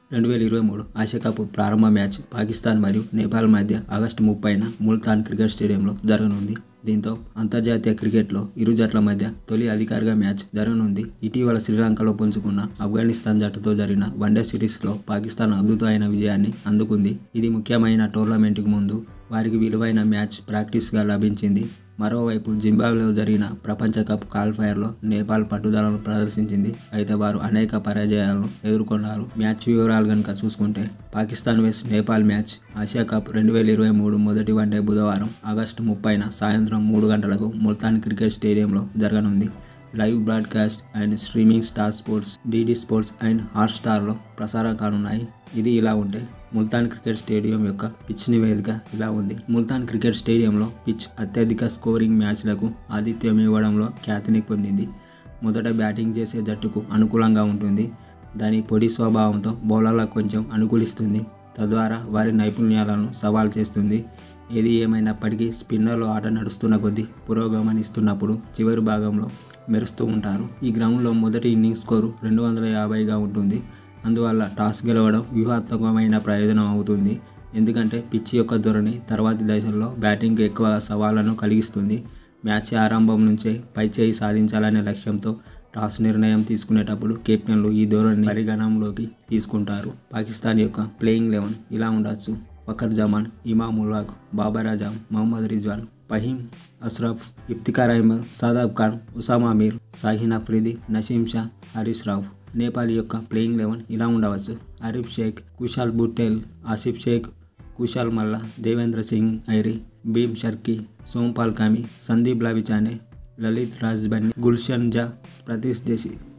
రెండు వేల ఇరవై మూడు ఆసియా కప్ ప్రారంభ మ్యాచ్ పాకిస్తాన్ మరియు నేపాల్ మధ్య ఆగస్టు ముప్పైన ముల్తాన్ క్రికెట్ స్టేడియంలో జరగనుంది దీంతో అంతర్జాతీయ క్రికెట్లో ఇరు జట్ల మధ్య తొలి అధికారిక మ్యాచ్ జరగనుంది ఇటీవల శ్రీలంకలో పుంజుకున్న ఆఫ్ఘనిస్తాన్ జట్టుతో జరిగిన వన్డే సిరీస్లో పాకిస్తాన్ అద్భుతమైన విజయాన్ని అందుకుంది ఇది ముఖ్యమైన టోర్నమెంట్కు ముందు వారికి విలువైన మ్యాచ్ ప్రాక్టీస్గా లభించింది మరోవైపు జింబాబ్వేలో జరిగిన ప్రపంచ కప్ క్వాలిఫైయర్లో నేపాల్ పట్టుదలను ప్రదర్శించింది అయితే వారు అనేక పరాజయాలను ఎదుర్కొన్నారు మ్యాచ్ వివరాలు కనుక చూసుకుంటే Pakistan vs Nepal match Asia cup రెండు వేల ఇరవై మూడు మొదటి వన్డే బుధవారం ఆగస్టు ముప్పైన సాయంత్రం మూడు గంటలకు ముల్తాన్ క్రికెట్ స్టేడియంలో జరగనుంది live broadcast and streaming star sports DD sports and హాట్స్టార్లో ప్రసారం కానున్నాయి ఇది ఇలా ఉంటే ముల్తాన్ క్రికెట్ స్టేడియం యొక్క పిచ్ నివేదిక ఇలా ఉంది ముల్తాన్ క్రికెట్ స్టేడియంలో పిచ్ అత్యధిక స్కోరింగ్ మ్యాచ్లకు ఆతిథ్యం ఇవ్వడంలో ఖ్యాతిని పొందింది మొదట బ్యాటింగ్ చేసే జట్టుకు అనుకూలంగా ఉంటుంది దాని పొడి స్వభావంతో బౌలర్లకు కొంచెం అనుకూలిస్తుంది తద్వారా వారి నైపుణ్యాలను సవాల్ చేస్తుంది ఏది ఏమైనప్పటికీ స్పిన్నర్లు ఆట నడుస్తున్న కొద్దీ పురోగమనిస్తున్నప్పుడు చివరి భాగంలో మెరుస్తూ ఉంటారు ఈ గ్రౌండ్లో మొదటి ఇన్నింగ్స్ స్కోరు రెండు వందల యాభైగా ఉంటుంది అందువల్ల టాస్ గెలవడం వ్యూహాత్మకమైన ప్రయోజనం అవుతుంది ఎందుకంటే పిచ్ యొక్క ధోరణి తర్వాతి దశల్లో బ్యాటింగ్ ఎక్కువ సవాళ్లను కలిగిస్తుంది మ్యాచ్ ఆరంభం నుంచే పైచేయి సాధించాలనే లక్ష్యంతో టాస్ నిర్ణయం తీసుకునేటప్పుడు కెప్టెన్లు ఈ ధోరణిని పరిగణంలోకి తీసుకుంటారు పాకిస్తాన్ యొక్క ప్లేయింగ్ లెవెన్ ఇలా ఉండొచ్చు ఫకర్ జమాన్ ఇమాముల్లాక్ బాబర్ అజాం మహమ్మద్ రిజ్వాన్ ఫహీం అష్రఫ్ ఇఫ్తికార్ అహ్మద్ సాదాబ్ ఖాన్ ఉసామా మీర్ సాహిన్ అఫ్రిది నసీం షా హరీష్ రావు నేపాల్ యొక్క ప్లేయింగ్ లెవెన్ ఇలా ఉండవచ్చు అరిఫ్ షేక్ కుషాల్ బుట్టెల్ ఆసిఫ్ షేక్ కుషాల్ మల్లా దేవేంద్ర సింగ్ ఐరి భీమ్ షర్కీ సోంపాల్ కామి సందీప్ లావిచానే లలిత్ రాజ్ బన్ని గుల్షన్ జా ప్రతీష్ జేసి